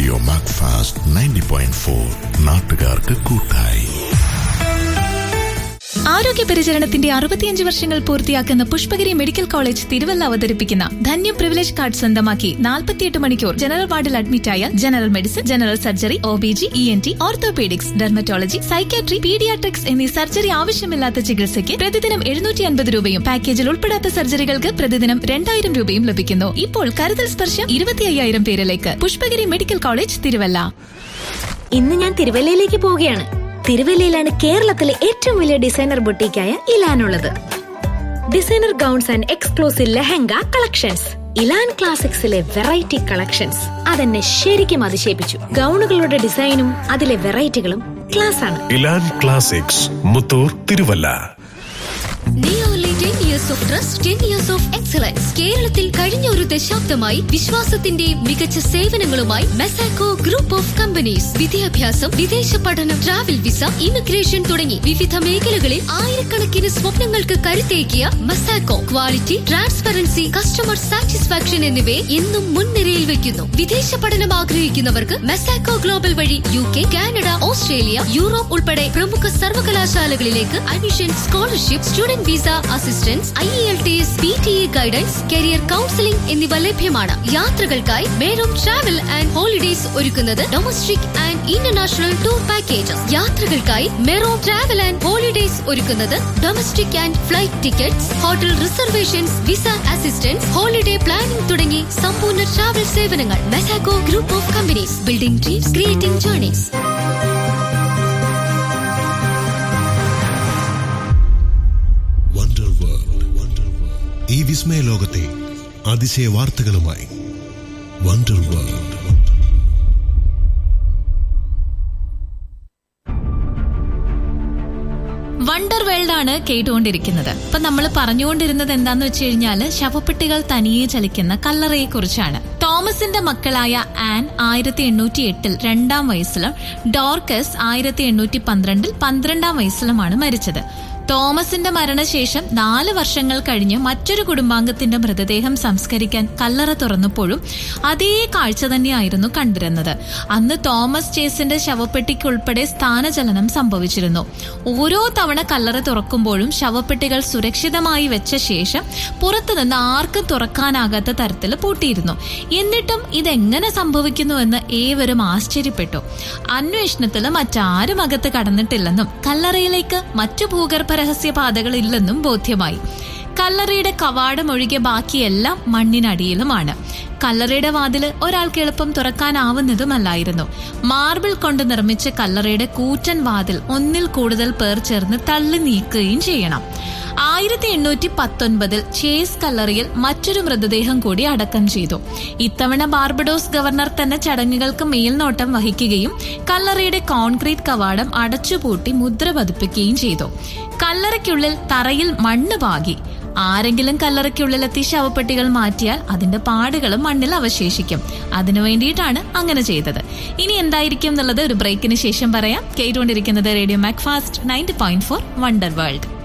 radio MACFAST ninety point four നാട്ടുകാർക്ക് കൂട്ടായി ആരോഗ്യ പരിചരണത്തിന്റെ അറുപത്തിയഞ്ച് വർഷങ്ങൾ പൂർത്തിയാക്കുന്ന പുഷ്പഗിരി മെഡിക്കൽ കോളേജ് തിരുവല്ല അവതരിപ്പിക്കുന്ന ധന്യ പ്രിവിലേജ് കാർഡ് സ്വന്തമാക്കി നാൽപ്പത്തിയെട്ട് മണിക്കൂർ ജനറൽ വാർഡിൽ അഡ്മിറ്റായ general medicine general surgery O B G E N T orthopaedics dermatology psychiatry paediatrics എന്നീ സർജറി ആവശ്യമില്ലാത്ത ചികിത്സയ്ക്ക് പ്രതിദിനം എഴുന്നൂറ്റി അൻപത് രൂപയും പാക്കേജിൽ ഉൾപ്പെടാത്ത സർജറികൾക്ക് പ്രതിദിനം രണ്ടായിരം രൂപയും ലഭിക്കുന്നു ഇപ്പോൾ കരുതൽ സ്പർശം ഇരുപത്തി അയ്യായിരം പേരിലേക്ക് പുഷ്പഗിരി മെഡിക്കൽ കോളേജ് തിരുവല്ല ഇന്ന് ഞാൻ തിരുവല്ലയിലേക്ക് പോവുകയാണ് തിരുവല്ലയിലാണ് കേരളത്തിലെ ഏറ്റവും വലിയ ഡിസൈനർ ബൊട്ടീക്കായ ഇലാനുള്ളത് designer gowns and exclusive lehenga collections Elan ക്ലാസിക്സിലെ വെറൈറ്റി കളക്ഷൻസ് അതെന്നെ ശരിക്കും അതിശയിപ്പിച്ചു ഗൗണുകളുടെ ഡിസൈനും അതിലെ വെറൈറ്റികളും ക്ലാസ് ആണ് ഇലാൻ ക്ലാസിക്സ് മുത്തൂർ തിരുവല്ല നിയോലി ten years of trust ten years of excellence കേരളത്തിൽ കഴിഞ്ഞ ഒരു ദശാബ്ദമായി വിശ്വാസത്തിന്റെ മികച്ച സേവനങ്ങളുമായി മെസാക്കോ ഗ്രൂപ്പ് ഓഫ് കമ്പനീസ് വിദ്യാഭ്യാസം വിദേശ പഠനം ട്രാവൽ വിസ ഇമിഗ്രേഷൻ തുടങ്ങി വിവിധ മേഖലകളിൽ ആയിരക്കണക്കിന് സ്വപ്നങ്ങൾക്ക് കരുത്തേക്കിയ Mesaco quality transparency customer satisfaction എന്നിവയെ എന്നും മുൻനിരയിൽ വയ്ക്കുന്നു വിദേശ പഠനം ആഗ്രഹിക്കുന്നവർക്ക് മെസാക്കോ ഗ്ലോബൽ വഴി U K Canada Australia Europe ഉൾപ്പെടെ പ്രമുഖ സർവകലാശാലകളിലേക്ക് admission scholarship student visa assistance I L T S P T E guidance career counselling എന്നിവ ലഭ്യമാണ് യാത്രകൾക്കായി മേരും ട്രാവൽ ആൻഡ് ഹോളിഡേസ് ഒരുക്കുന്നത് domestic and international tour packages യാത്രകൾക്കായി മെറോ ട്രാവൽ ആൻഡ് ഹോളിഡേസ് ഒരുക്കുന്നത് domestic and flight tickets hotel reservations visa assistance holiday planning തുടങ്ങി സമ്പൂർണ്ണ ട്രാവൽ സേവനങ്ങൾ Mesaco group of companies building dreams creating journeys wonder world ഈ വിസ്മയ ലോകത്തെ അതിശയ വാർത്തകളുമായി വണ്ടർ വേൾഡ് വണ്ടർ വേൾഡ് ആണ് കേട്ടുകൊണ്ടിരിക്കുന്നത് ഇപ്പൊ നമ്മൾ പറഞ്ഞുകൊണ്ടിരുന്നത് എന്താന്ന് വെച്ച് കഴിഞ്ഞാല് ശവപ്പെട്ടികൾ തനിയെ ചലിക്കുന്ന കല്ലറയെ കുറിച്ചാണ് തോമസിന്റെ മക്കളായ ആൻ ആയിരത്തി എണ്ണൂറ്റി എട്ടിൽ രണ്ടാം വയസ്സിലും ഡോർക്കസ് ആയിരത്തി എണ്ണൂറ്റി പന്ത്രണ്ടിൽ പന്ത്രണ്ടാം വയസ്സിലുമാണ് മരിച്ചത് തോമസിന്റെ മരണശേഷം നാല് വർഷങ്ങൾ കഴിഞ്ഞ് മറ്റൊരു കുടുംബാംഗത്തിന്റെ മൃതദേഹം സംസ്കരിക്കാൻ കല്ലറ തുറന്നപ്പോഴും അതേ കാഴ്ച തന്നെയായിരുന്നു കണ്ടിരുന്നത് അന്ന് തോമസ് ചേസിന്റെ ശവപ്പെട്ടിക്കുൾപ്പെടെ സ്ഥാനചലനം സംഭവിച്ചിരുന്നു ഓരോ തവണ കല്ലറ തുറക്കുമ്പോഴും ശവപ്പെട്ടികൾ സുരക്ഷിതമായി വെച്ച ശേഷം പുറത്തുനിന്ന് ആർക്കും തുറക്കാനാകാത്ത തരത്തിൽ പൂട്ടിയിരുന്നു എന്നിട്ടും ഇതെങ്ങനെ സംഭവിക്കുന്നുവെന്ന് ഏവരും ആശ്ചര്യപ്പെട്ടു അന്വേഷണത്തിൽ മറ്റാരും അകത്ത് കടന്നിട്ടില്ലെന്നും കല്ലറയിലേക്ക് മറ്റു ഭൂഗർഭ രഹസ്യ പാതകളില്ലെന്നും ബോധ്യമായി കല്ലറയുടെ കവാടം ഒഴികെ ബാക്കിയെല്ലാം മണ്ണിനടിയിലുമാണ് കല്ലറയുടെ വാതില് ഒരാൾക്ക് എളുപ്പം തുറക്കാനാവുന്നതുമല്ലായിരുന്നു മാർബിൾ കൊണ്ട് നിർമ്മിച്ച കല്ലറയുടെ കൂറ്റൻ വാതിൽ ഒന്നിൽ കൂടുതൽ പേർ ചേർന്ന് തള്ളി നീക്കുകയും ചെയ്യണം ആയിരത്തി എണ്ണൂറ്റി പത്തൊൻപതിൽ ചേസ് കല്ലറിയിൽ മറ്റൊരു മൃതദേഹം കൂടി അടക്കം ചെയ്തു ഇത്തവണ ബാർബഡോസ് ഗവർണർ തന്നെ ചടങ്ങുകൾക്ക് മേൽനോട്ടം വഹിക്കുകയും കല്ലറയുടെ കോൺക്രീറ്റ് കവാടം അടച്ചുപൂട്ടി മുദ്ര പതിപ്പിക്കുകയും ചെയ്തു കല്ലറയ്ക്കുള്ളിൽ തറയിൽ മണ്ണ് പാകി ആരെങ്കിലും കല്ലറയ്ക്കുള്ളിലെത്തി ശവപ്പെട്ടികൾ മാറ്റിയാൽ അതിന്റെ പാടുകളും മണ്ണിൽ അവശേഷിക്കും അതിനു വേണ്ടിയിട്ടാണ് അങ്ങനെ ചെയ്തത് ഇനി എന്തായിരിക്കും എന്നുള്ളത് ഒരു ബ്രേക്കിന് ശേഷം പറയാം കേട്ടുകൊണ്ടിരിക്കുന്നത് radio MACFAST ninety point four wonder world